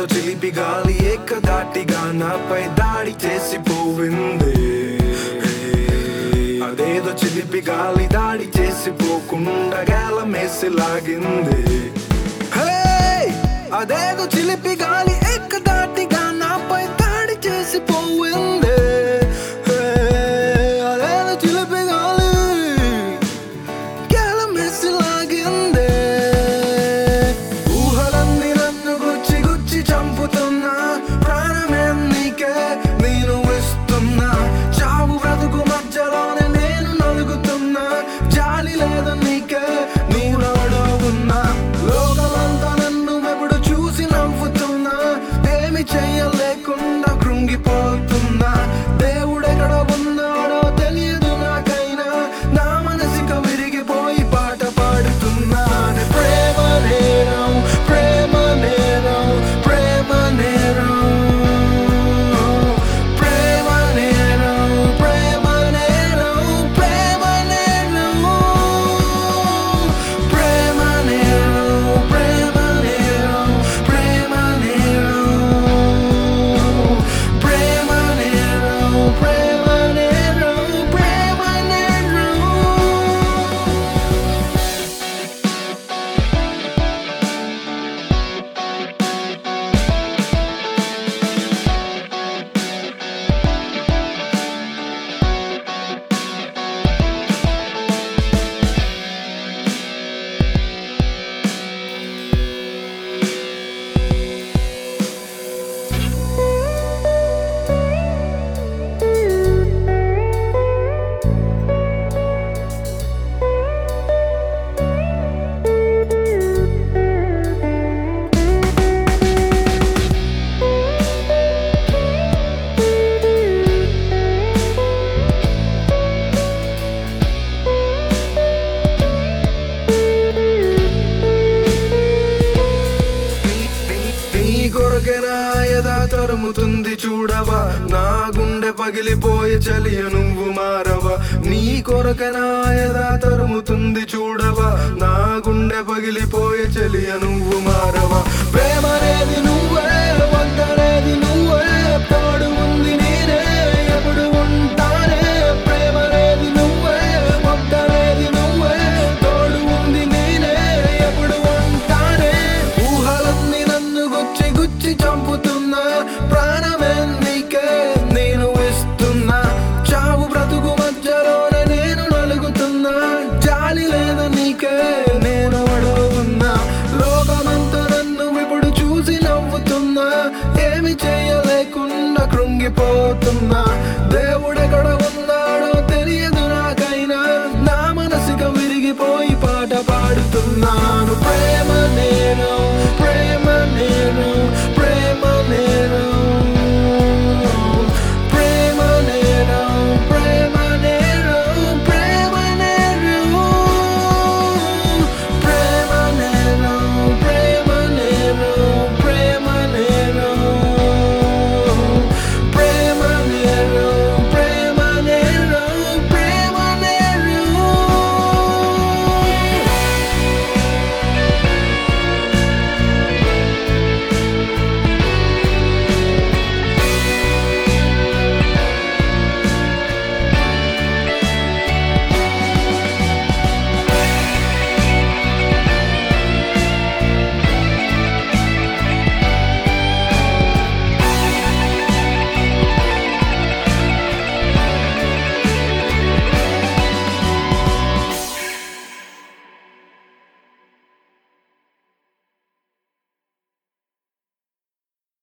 అదేదో చిలిపి గాలి ఏకదాటిగా నాపై దాడి చేసి పోవింది అదేదో చిలిపి గాలి దాడి చేసి పోకుండా గేలమేసి లాగింది హే! అదేదో చిలిపి గాలి ఏకదాటిగా నాపై దాడి చేసి పోయింది హే! అదేదో చిలిపి గాలి గేలమేసి లాగింది ఊహలన్నీ నన్ను గుచ్చి గుచ్చి చంపుతున్నా ప్రాణమే నీకే నేను ఇస్తున్నా చావు బ్రతుకు మధ్యలోనే నేను నలుగుతున్నా జాలి లేదు నీకే నువ్వు నాలో ఉన్నా లోకమంతా నన్ను ఎప్పుడు చూసి నవ్వుతున్నా ఏమి చెయ్యలేకుండా కృంగిపోతున్నా దేవుడెక్కడ ఉన్నాడో తెలియదు నాకైనా నా మనసిక విరిగిపోయి పాట పాడుతున్నా ప్రేమ నేరం ప్రేమ నేరం ప్రేమ నేరం ప్రేమ నేరం ప్రేమ నేరం ప్రేమ నేరం ప్రేమ నేరం ప్రేమ నేరం ప్రేమ నేరం ప్రేమ నేరం ప్రేమ నేరం ప్రేమ నేరం నీ కొరకే నా యదా తరుముతుంది చూడవా నా గుండె పగిలిపోయే చలియ నువ్వు మారవా నీ కొరకే నా యదా తరుముతుంది చూడవా నా గుండె పగిలిపోయే చలియ నువ్వు మారవా ప్రేమనేది నువ్వే వద్దనేది నువ్వే తోడు ఉంది నేనే ఎప్పుడు ఉంటానే ప్రేమనేది నువ్వే వద్దనేది నువ్వే తోడు ఉంది నేనే ఎప్పుడు ఉంటానే ఊహలన్నీ నన్ను గుచ్చి గుచ్చి చంపుతుంది